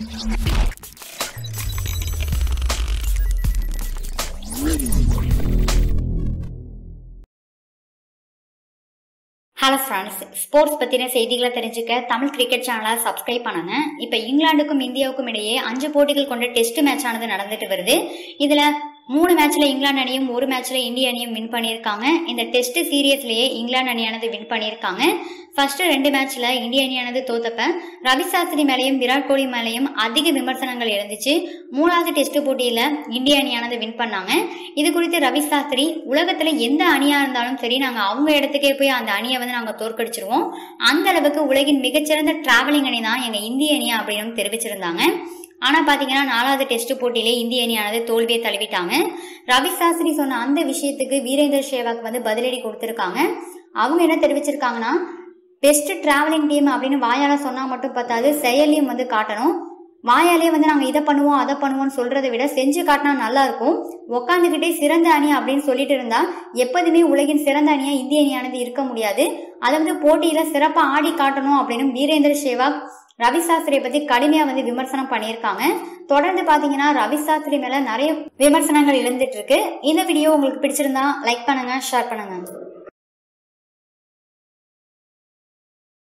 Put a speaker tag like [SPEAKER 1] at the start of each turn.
[SPEAKER 1] hello friends sports பற்றின செய்திகளை தெரிஞ்சுக்க தமிழ் கிரிக்கெட் சேனலை சப்ஸ்கிரைப் பண்ணுங்க இப்போ இங்கிலாந்துக்கும் இந்தியாவுக்கும் இடையே அஞ்சு போட்டிகள் கொண்ட டெஸ்ட் மேட்ச் ஆனது நடந்துட்டு வருது இதில் மூணு மேட்ச்ல இங்கிலாந்து அணியும் ஒரு மேட்ச்ல இந்திய அணியும் வின் பண்ணியிருக்காங்க இந்த டெஸ்ட் சீரியஸ்லயே இங்கிலாந்து அணியானது வின் பண்ணியிருக்காங்க ஃபர்ஸ்ட் ரெண்டு மேட்ச்ல இந்திய அணியானது தோத்தப்ப ரவி சாஸ்திரி மேலேயும் விராட் கோலி மேலேயும் அதிக விமர்சனங்கள் எழுந்துச்சு மூணாவது டெஸ்ட் போட்டியில இந்திய அணியானது வின் பண்ணாங்க இது குறித்து ரவி சாஸ்திரி உலகத்துல எந்த அணியா இருந்தாலும் சரி நாங்க அவங்க இடத்துக்கே போய் அந்த அணியை வந்து நாங்க தோற்கடிச்சிருவோம் அந்த அளவுக்கு உலகின் மிகச்சிறந்த டிராவலிங் அணி தான் எங்க இந்திய அணி அப்படின்னு தெரிவிச்சிருந்தாங்க ஆனா பாத்தீங்கன்னா நாலாவது டெஸ்ட் போட்டியிலே இந்திய அணியானது தோல்வியை தழுவிட்டாங்க ரவி சாஸ்திரி சொன்ன அந்த விஷயத்துக்கு வீரேந்தர் சேவாக் வந்து பதிலடி கொடுத்திருக்காங்க அவங்க என்ன தெரிவிச்சிருக்காங்கன்னா பெஸ்ட் டிராவலிங் டீம் அப்படின்னு வாயால சொன்னா மட்டும் பத்தாது செயலையும் வந்து காட்டணும் வாயாலே வந்து நாங்கள் இதை பண்ணுவோம் அதை பண்ணுவோம்னு சொல்றதை விட செஞ்சு காட்டினா நல்லா இருக்கும் உக்காந்துக்கிட்டே சிறந்த அணி அப்படின்னு சொல்லிட்டு இருந்தா எப்போதுமே உலகின் சிறந்த அணியா இந்திய அணியானது இருக்க முடியாது அதை வந்து போட்டியில சிறப்பாக ஆடி காட்டணும் அப்படின்னு வீரேந்தர் சேவாக் ரவி சாஸ்திரியை பத்தி கடுமையா வந்து விமர்சனம் பண்ணியிருக்காங்க தொடர்ந்து பாத்தீங்கன்னா ரவி சாஸ்திரி மேல நிறைய விமர்சனங்கள் எழுந்துட்டு இருக்கு இந்த வீடியோ உங்களுக்கு பிடிச்சிருந்தா லைக் பண்ணுங்க ஷேர் பண்ணுங்க